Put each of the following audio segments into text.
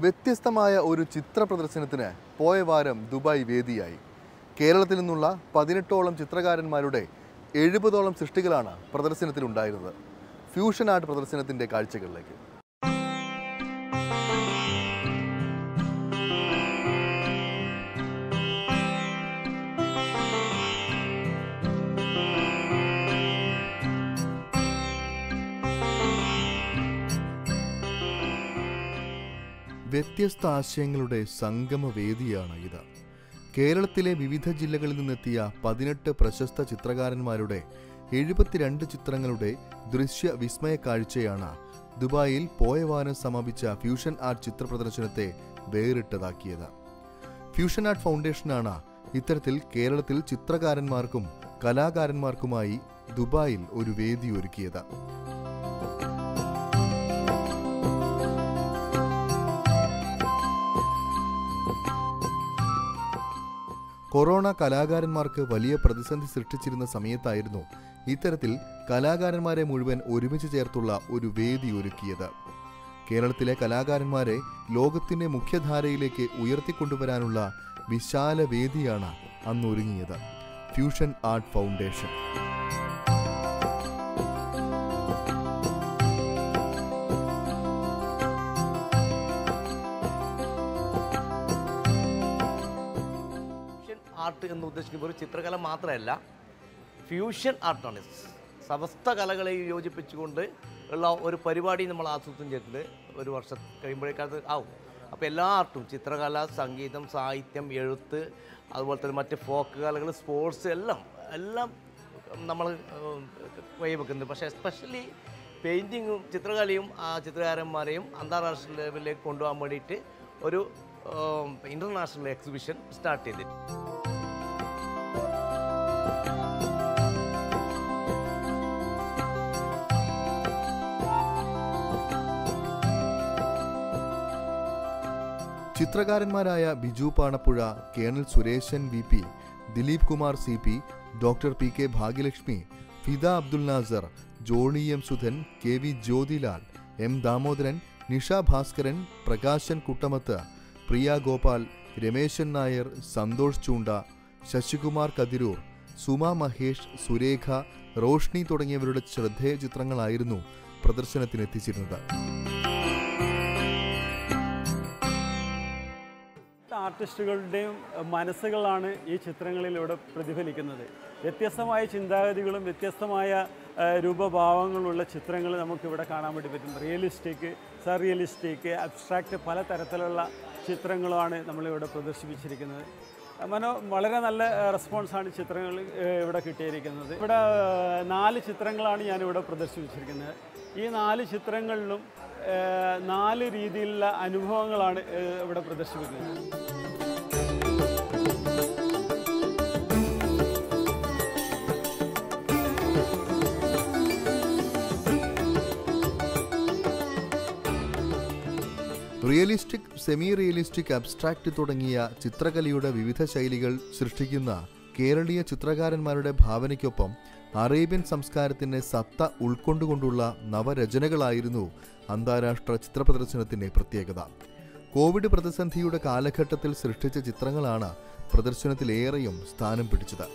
വ്യത്യസ്തമായ ഒരു ചിത്ര പ്രദർശനത്തിന് പോയ വാരം ദുബായ് വേദിയായി കേരളത്തിൽ നിന്നുള്ള പതിനെട്ടോളം ചിത്രകാരന്മാരുടെ എഴുപതോളം സൃഷ്ടികളാണ് പ്രദർശനത്തിലുണ്ടായിരുന്നത് ഫ്യൂഷൻ ആർട്ട് പ്രദർശനത്തിൻ്റെ കാഴ്ചകളിലേക്ക് വ്യത്യസ്ത ആശയങ്ങളുടെ സംഗമവേദിയാണ് ഇത് കേരളത്തിലെ വിവിധ ജില്ലകളിൽ നിന്നെത്തിയ പതിനെട്ട് പ്രശസ്ത ചിത്രകാരന്മാരുടെ എഴുപത്തിരണ്ട് ചിത്രങ്ങളുടെ ദൃശ്യ വിസ്മയ കാഴ്ചയാണ് ദുബായിൽ പോയ വാരം സമാപിച്ച ഫ്യൂഷൻ ആർട്ട് ചിത്ര പ്രദർശനത്തെ വേറിട്ടതാക്കിയത് ഫ്യൂഷൻ ആർട്ട് ഫൗണ്ടേഷനാണ് ഇത്തരത്തിൽ കേരളത്തിൽ ചിത്രകാരന്മാർക്കും കലാകാരന്മാർക്കുമായി ദുബായിൽ ഒരു വേദി ഒരുക്കിയത് കൊറോണ കലാകാരന്മാർക്ക് വലിയ പ്രതിസന്ധി സൃഷ്ടിച്ചിരുന്ന സമയത്തായിരുന്നു ഇത്തരത്തിൽ കലാകാരന്മാരെ മുഴുവൻ ഒരുമിച്ച് ചേർത്തുള്ള ഒരു വേദി ഒരുക്കിയത് കേരളത്തിലെ കലാകാരന്മാരെ ലോകത്തിന്റെ മുഖ്യധാരയിലേക്ക് ഉയർത്തിക്കൊണ്ടുവരാനുള്ള വിശാല വേദിയാണ് അന്ന് ഒരുങ്ങിയത് fusion art foundation fusion art എന്ന് ഉദ്ദേശിക്കുമ്പോൾ ഒരു ചിത്രകല മാത്രമല്ല ഫ്യൂഷൻ ആർട്ടാണ് സമസ്ത കലകളെ യോജിപ്പിച്ചുകൊണ്ട് ഉള്ള ഒരു പരിപാടി നമ്മൾ ആസൂത്രണം ചെയ്തിട്ടുണ്ട് ഒരു വർഷം കഴിയുമ്പോഴേക്കത് ആവും അപ്പോൾ എല്ലാ ആർട്ടും ചിത്രകല സംഗീതം സാഹിത്യം എഴുത്ത് അതുപോലെ തന്നെ മറ്റ് ഫോക്ക് കലകൾ സ്പോർട്സ് എല്ലാം എല്ലാം നമ്മൾ വഴിവെക്കുന്നുണ്ട് പക്ഷേ എസ്പെഷ്യലി പെയിൻറ്റിങ്ങും ചിത്രകലയും ആ ചിത്രകാരന്മാരെയും അന്താരാഷ്ട്ര ലെവലിലേക്ക് കൊണ്ടുപോകാൻ വേണ്ടിയിട്ട് ഒരു ഇൻ്റർനാഷണൽ എക്സിബിഷൻ സ്റ്റാർട്ട് ചെയ്തിട്ട് ചിത്രകാരന്മാരായ Biju Panappuzha colonel Suresan V P Dileep Kumar C P doctor P K Bhagyalakshmi Fida Abdul Nasser Johny M Sudhan K V Jyothilal M Damodaran Nisha Bhaskaran Prakashan Kuttamath Priya Gopal Rameshan Nair Santhosh Choonda Sasikumar Kathirur Suma Mahesh Surekha Roshni തുടങ്ങിയവരുടെ ശ്രദ്ധേയ ചിത്രങ്ങളായിരുന്നു പ്രദർശനത്തിനെത്തിച്ചിരുന്നത് ആർട്ടിസ്റ്റുകളുടെയും മനസ്സുകളാണ് ഈ ചിത്രങ്ങളിലൂടെ പ്രതിഫലിക്കുന്നത് വ്യത്യസ്തമായ ചിന്താഗതികളും വ്യത്യസ്തമായ ആ, രൂപഭാവങ്ങളുള്ള ചിത്രങ്ങൾ നമുക്കിവിടെ കാണാൻ വേണ്ടി പറ്റും റിയലിസ്റ്റിക് സറിയലിസ്റ്റിക് അബ്സ്ട്രാക്റ്റ് പല തരത്തിലുള്ള ചിത്രങ്ങളുമാണ് നമ്മളിവിടെ പ്രദർശിപ്പിച്ചിരിക്കുന്നത് മനോ വളരെ നല്ല റെസ്പോൺസാണ് ചിത്രങ്ങൾ ആ, ഇവിടെ കിട്ടിയിരിക്കുന്നത് ഇവിടെ ആ, നാല് ചിത്രങ്ങളാണ് ഞാനിവിടെ പ്രദർശിപ്പിച്ചിരിക്കുന്നത് ഈ നാല് ചിത്രങ്ങളിലും ആ, നാല് രീതിയിലുള്ള അനുഭവങ്ങളാണ് ആ, ഇവിടെ പ്രദർശിപ്പിക്കുന്നത് റിയലിസ്റ്റിക് സെമി റിയലിസ്റ്റിക് അബ്സ്ട്രാക്റ്റ് തുടങ്ങിയ ചിത്രകലയുടെ വിവിധ ശൈലികൾ സൃഷ്ടിക്കുന്ന കേരളീയ ചിത്രകാരന്മാരുടെ ഭാവനയ്ക്കൊപ്പം അറേബ്യൻ സംസ്കാരത്തിന്റെ സത്ത ഉൾക്കൊണ്ടുകൊണ്ടുള്ള നവരചനകളായിരുന്നു അന്താരാഷ്ട്ര ചിത്ര പ്രദർശനത്തിന്റെ പ്രത്യേകത കോവിഡ് പ്രതിസന്ധിയുടെ കാലഘട്ടത്തിൽ സൃഷ്ടിച്ച ചിത്രങ്ങളാണ് പ്രദർശനത്തിലേറെയും സ്ഥാനം പിടിച്ചത്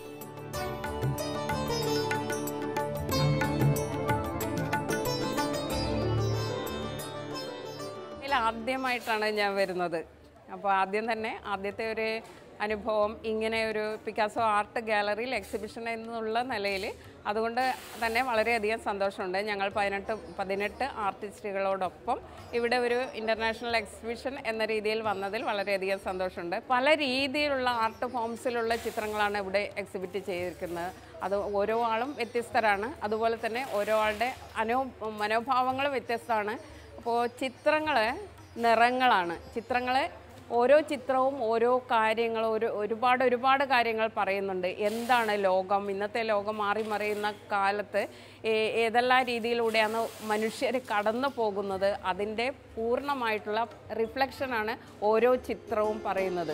ഇതിൽ ആദ്യമായിട്ടാണ് ഞാൻ വരുന്നത് അപ്പോൾ ആദ്യം തന്നെ ആദ്യത്തെ ഒരു അനുഭവം ഇങ്ങനെ ഒരു പിക്കാസോ ആർട്ട് ഗാലറിയിൽ എക്സിബിഷൻ എന്നുള്ള നിലയിൽ അതുകൊണ്ട് തന്നെ വളരെയധികം സന്തോഷമുണ്ട് ഞങ്ങൾ പതിനെട്ട് പതിനെട്ട് ആർട്ടിസ്റ്റുകളോടൊപ്പം ഇവിടെ ഒരു ഇൻ്റർനാഷണൽ എക്സിബിഷൻ എന്ന രീതിയിൽ വന്നതിൽ വളരെയധികം സന്തോഷമുണ്ട് പല രീതിയിലുള്ള ആർട്ട് ഫോംസിലുള്ള ചിത്രങ്ങളാണ് ഇവിടെ എക്സിബിറ്റ് ചെയ്തിരിക്കുന്നത് അത് ഓരോ ആളും വ്യത്യസ്തരാണ് അതുപോലെ തന്നെ ഓരോ ആളുടെ അനു മനോഭാവങ്ങളും വ്യത്യസ്തമാണ് അപ്പോൾ ചിത്രങ്ങൾ നിറങ്ങളാണ് ചിത്രങ്ങൾ ഓരോ ചിത്രവും ഓരോ കാര്യങ്ങൾ ഒരു ഒരുപാട് ഒരുപാട് കാര്യങ്ങൾ പറയുന്നുണ്ട് എന്താണ് ലോകം ഇന്നത്തെ ലോകം മാറി മറിയുന്ന കാലത്ത് ഏ- ഏതെല്ലാം രീതിയിലൂടെയാണ് മനുഷ്യർ കടന്നു പോകുന്നത് അതിൻ്റെ പൂർണ്ണമായിട്ടുള്ള റിഫ്ലക്ഷനാണ് ഓരോ ചിത്രവും പറയുന്നത്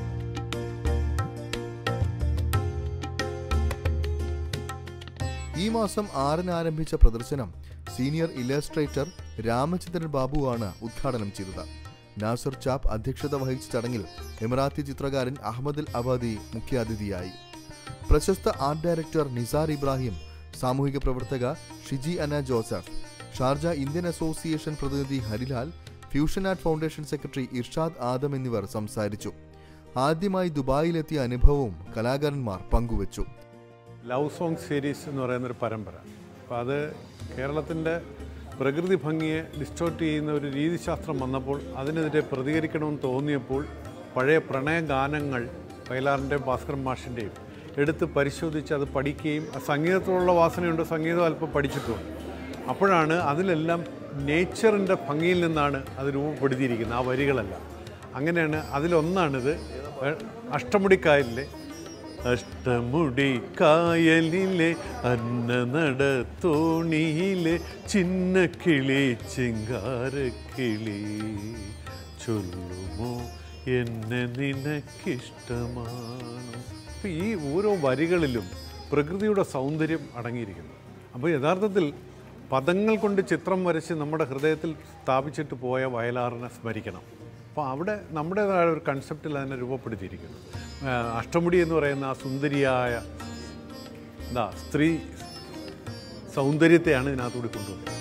ഈ മാസം ആറിന് ആരംഭിച്ച പ്രദർശനം സീനിയർ ഇലസ്ട്രേറ്റർ രാമചന്ദ്രൻ ബാബുവാണ് ഉദ്ഘാടനം ചെയ്തത് നാസർ ചാപ്പ് അധ്യക്ഷത വഹിച്ച ചടങ്ങിൽ എമിറാത്തി ചിത്രകാരൻ അഹമ്മദ് അൽ അബാദി മുഖ്യാതിഥിയായി പ്രശസ്ത ആർട്ട് ഡയറക്ടർ നിസാർ ഇബ്രാഹിം സാമൂഹിക പ്രവർത്തക ഷിജി അന ജോസഫ് ഷാർജ ഇന്ത്യൻ അസോസിയേഷൻ പ്രതിനിധി Harilal fusion art foundation secretary Irshad Adam എന്നിവർ സംസാരിച്ചു ആദ്യമായി ദുബായിലെത്തിയ അനുഭവവും കലാകാരന്മാർ പങ്കുവച്ചു ലവ് സോങ് സീരീസ് എന്ന് പറയുന്നൊരു പരമ്പര അപ്പോൾ അത് കേരളത്തിൻ്റെ പ്രകൃതി ഭംഗിയെ ഡിസ്റ്റോർട്ട് ചെയ്യുന്ന ഒരു രീതിശാസ്ത്രം വന്നപ്പോൾ അതിനെതിരെ പ്രതികരിക്കണമെന്ന് തോന്നിയപ്പോൾ പഴയ പ്രണയ ഗാനങ്ങൾ വയലാറിൻ്റെയും ഭാസ്കരൻ മാഷിൻ്റെയും എടുത്ത് പരിശോധിച്ച് അത് പഠിക്കുകയും ആ സംഗീതത്തോടുള്ള വാസനയുണ്ട് സംഗീതം അല്പം പഠിച്ചിട്ടുമുണ്ട് അപ്പോഴാണ് അതിലെല്ലാം നേച്ചറിൻ്റെ ഭംഗിയിൽ നിന്നാണ് അത് രൂപപ്പെടുത്തിയിരിക്കുന്നത് ആ വരികളെല്ലാം അങ്ങനെയാണ് അതിലൊന്നാണിത് അഷ്ടമുടിക്കായലിലെ അഷ്ടമുടി കായലിലെ അന്നനട തോണിയിലെ ചിന്ന കിളി ചിങ്കാരക്കിളി ചൊല്ലുമോ എന്നെ നിനക്കിഷ്ടമാണോ അപ്പോൾ ഈ ഓരോ വരികളിലും പ്രകൃതിയുടെ സൗന്ദര്യം അടങ്ങിയിരിക്കുന്നു അപ്പോൾ യഥാർത്ഥത്തിൽ പദങ്ങൾ കൊണ്ട് ചിത്രം വരച്ച് നമ്മുടെ ഹൃദയത്തിൽ സ്ഥാപിച്ചിട്ട് പോയ വയലാറിനെ സ്മരിക്കണം അപ്പോൾ അവിടെ നമ്മുടേതായ ഒരു കൺസെപ്റ്റിൽ അതിനെ രൂപപ്പെടുത്തിയിരിക്കുന്നു ആ, അഷ്ടമുടി എന്ന് പറയുന്ന ആ സുന്ദരിയായ എന്താ സ്ത്രീ സൗന്ദര്യത്തെയാണ് ഇതിനകത്തുകൂടി കൊണ്ടുവന്നത്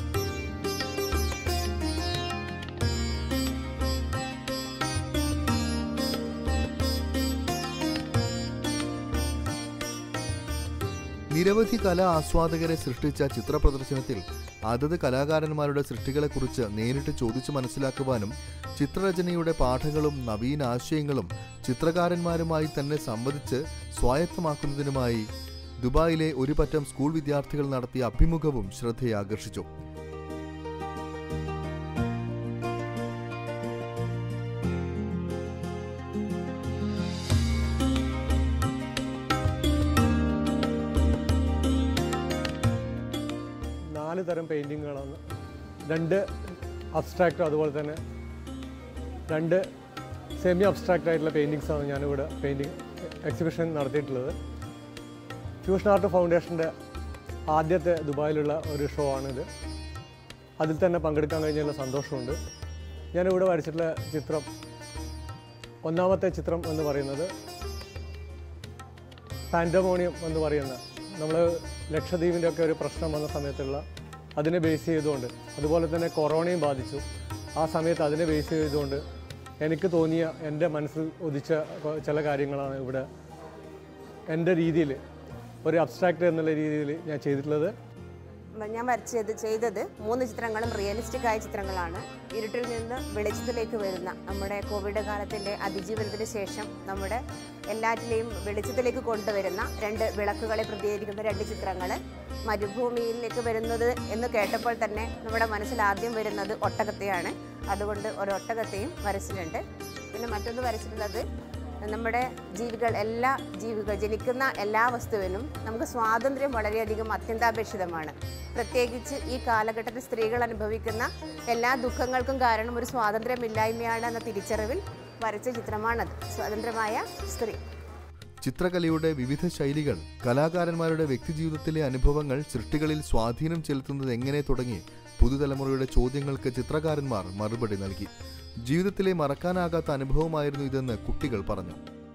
നിരവധി കലാ ആസ്വാദകരെ സൃഷ്ടിച്ച ചിത്ര പ്രദർശനത്തിൽ അതത് കലാകാരന്മാരുടെ സൃഷ്ടികളെക്കുറിച്ച് നേരിട്ട് ചോദിച്ചു മനസ്സിലാക്കുവാനും ചിത്രരചനയുടെ പാഠങ്ങളും നവീന ആശയങ്ങളും ചിത്രകാരന്മാരുമായി തന്നെ സംവദിച്ച് സ്വായത്തമാക്കുന്നതിനുമായി ദുബായിലെ ഒരു പറ്റം സ്കൂൾ വിദ്യാർത്ഥികൾ നടത്തിയ അഭിമുഖവും ശ്രദ്ധയെ ആകർഷിച്ചു നാല് തരം പെയിൻറ്റിങ്ങുകളാണ് രണ്ട് അബ്സ്ട്രാക്റ്റും അതുപോലെ തന്നെ രണ്ട് സെമി അബ്സ്ട്രാക്റ്റ് ആയിട്ടുള്ള പെയിൻറ്റിങ്സാണ് ഞാനിവിടെ പെയിൻറ്റിങ് എക്സിബിഷൻ നടത്തിയിട്ടുള്ളത് ഫ്യൂഷൻ ആർട്ട് ഫൗണ്ടേഷൻ്റെ ആദ്യത്തെ ദുബായിലുള്ള ഒരു ഷോ ആണിത് അതിൽ തന്നെ പങ്കെടുക്കാൻ കഴിഞ്ഞതിൽ സന്തോഷമുണ്ട് ഞാനിവിടെ വരച്ചിട്ടുള്ള ചിത്രം ഒന്നാമത്തെ ചിത്രം എന്ന് പറയുന്നത് പാൻഡമോണിയം എന്ന് പറയുന്ന നമ്മൾ ലക്ഷദ്വീപിൻ്റെ ഒക്കെ ഒരു പ്രശ്നം വന്ന സമയത്തുള്ള അതിനെ ബേസ് ചെയ്തുകൊണ്ട് അതുപോലെ തന്നെ കൊറോണയും ബാധിച്ചു ആ സമയത്ത് അതിനെ ബേസ് ചെയ്തുകൊണ്ട് എനിക്ക് തോന്നിയ എൻ്റെ മനസ്സിൽ ഉദിച്ച കൊ- ചില കാര്യങ്ങളാണ് ഇവിടെ എൻ്റെ രീതിയിൽ ഒരു അബ്സ്ട്രാക്റ്റ് എന്നുള്ള രീതിയിൽ ഞാൻ ചെയ്തിട്ടുള്ളത് ഞാൻ വരച്ചത് ചെയ്തത് മൂന്ന് ചിത്രങ്ങളും റിയലിസ്റ്റിക് ആയ ചിത്രങ്ങളാണ് ഇരുട്ടിൽ നിന്ന് വെളിച്ചത്തിലേക്ക് വരുന്ന നമ്മുടെ കോവിഡ് കാലത്തിൻ്റെ അതിജീവനത്തിന് ശേഷം നമ്മുടെ എല്ലാറ്റിലെയും വെളിച്ചത്തിലേക്ക് കൊണ്ടുവരുന്ന രണ്ട് വിളക്കുകളെ പ്രതികരിക്കുന്ന രണ്ട് ചിത്രങ്ങൾ മരുഭൂമിയിലേക്ക് വരുന്നത് എന്ന് കേട്ടപ്പോൾ തന്നെ നമ്മുടെ മനസ്സിൽ ആദ്യം വരുന്നത് ഒട്ടകത്തെയാണ് അതുകൊണ്ട് ഒരു ഒട്ടകത്തെയും വരച്ചിട്ടുണ്ട് പിന്നെ മറ്റൊന്ന് വരച്ചിട്ടുള്ളത് നമ്മുടെ ജീവികൾ എല്ലാ ജീവികൾ ജനിക്കുന്ന എല്ലാ വസ്തുവിനും നമുക്ക് സ്വാതന്ത്ര്യം വളരെയധികം അത്യന്താപേക്ഷിതമാണ് പ്രത്യേകിച്ച് ഈ കാലഘട്ടത്തിൽ സ്ത്രീകൾ അനുഭവിക്കുന്ന എല്ലാ ദുഃഖങ്ങൾക്കും കാരണം ഒരു സ്വാതന്ത്ര്യമില്ലായ്മയാണ് എന്ന തിരിച്ചറിവിൽ വരച്ച ചിത്രമാണത് സ്വതന്ത്രമായ സ്ത്രീ ചിത്രകലയുടെ വിവിധ ശൈലികൾ കലാകാരന്മാരുടെ വ്യക്തിജീവിതത്തിലെ അനുഭവങ്ങൾ സൃഷ്ടികളിൽ സ്വാധീനം ചെലുത്തുന്നത് എങ്ങനെ തുടങ്ങി പുതുതലമുറയുടെ ചോദ്യങ്ങൾക്ക് ചിത്രകാരന്മാർ മറുപടി നൽകി ജീവിതത്തിലെ മറക്കാനാകാത്ത അനുഭവമായിരുന്നു ഇതെന്ന് കുട്ടികൾ പറഞ്ഞു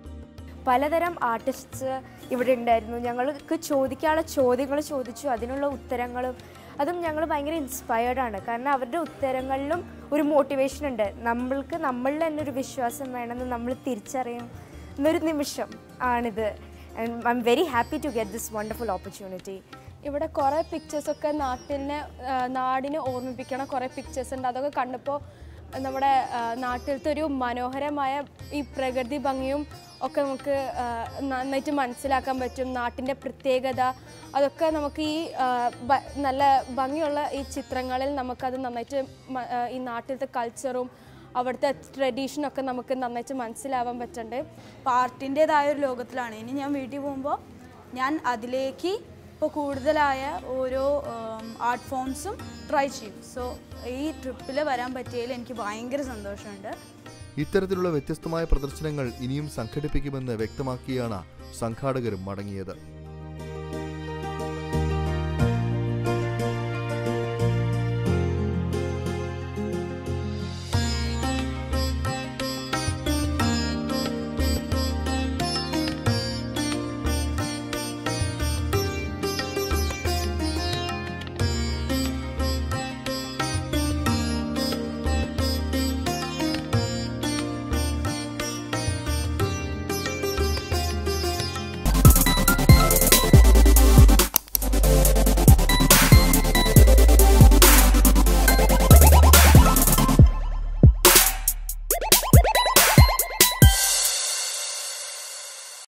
പലതരം ആർട്ടിസ്റ്റ്സ് ഇവിടെ ഉണ്ടായിരുന്നു ഞങ്ങൾക്ക് ചോദിക്കാനുള്ള ചോദ്യങ്ങൾ ചോദിച്ചു അതിനുള്ള ഉത്തരങ്ങളും അതും ഞങ്ങൾ ഭയങ്കര ഇൻസ്പയർഡ് ആണ് കാരണം അവരുടെ ഉത്തരങ്ങളിലും ഒരു മോട്ടിവേഷൻ ഉണ്ട് നമ്മൾക്ക് നമ്മളിൽ തന്നെ ഒരു വിശ്വാസം വേണമെന്ന് നമ്മൾ തിരിച്ചറിയും എന്നൊരു നിമിഷം ആണിത് and I'm very happy to get this wonderful opportunity ഇവിടെ കുറേ പിക്ചേഴ്സൊക്കെ നാട്ടിനെ ആ, നാടിനെ ഓർമ്മിപ്പിക്കണ കുറേ പിക്ചേഴ്സ് ഉണ്ട് അതൊക്കെ കണ്ടപ്പോൾ നമ്മുടെ ആ, നാട്ടിലത്തെ ഒരു മനോഹരമായ ഈ പ്രകൃതി ഭംഗിയും ഒക്കെ നമുക്ക് ആ, നന്നായിട്ട് മനസ്സിലാക്കാൻ പറ്റും നാട്ടിൻ്റെ പ്രത്യേകത അതൊക്കെ നമുക്ക് ഈ ആ, ബ- നല്ല ഭംഗിയുള്ള ഈ ചിത്രങ്ങളിൽ നമുക്കത് നന്നായിട്ട് മ- ആ, ഈ നാട്ടിലത്തെ കൾച്ചറും അവിടുത്തെ ട്രഡീഷനൊക്കെ നമുക്ക് നന്നായിട്ട് മനസ്സിലാവാൻ പറ്റുന്നുണ്ട് അപ്പോൾ ആർട്ടിൻ്റേതായ ഒരു ലോകത്തിലാണ് ഇനി ഞാൻ വീട്ടിൽ പോകുമ്പോൾ ഞാൻ അതിലേക്ക് ഇപ്പോൾ കൂടുതലായ ഓരോ ആർട്ട് ഫോംസും ട്രൈ ചെയ്യും സോ ഈ ട്രിപ്പിൽ വരാൻ പറ്റിയതിൽ എനിക്ക് ഭയങ്കര സന്തോഷമുണ്ട് ഇത്തരത്തിലുള്ള വ്യത്യസ്തമായ പ്രദർശനങ്ങൾ ഇനിയും സംഘടിപ്പിക്കുമെന്ന് വ്യക്തമാക്കിയാണ് സംഘാടകരും മടങ്ങിയത്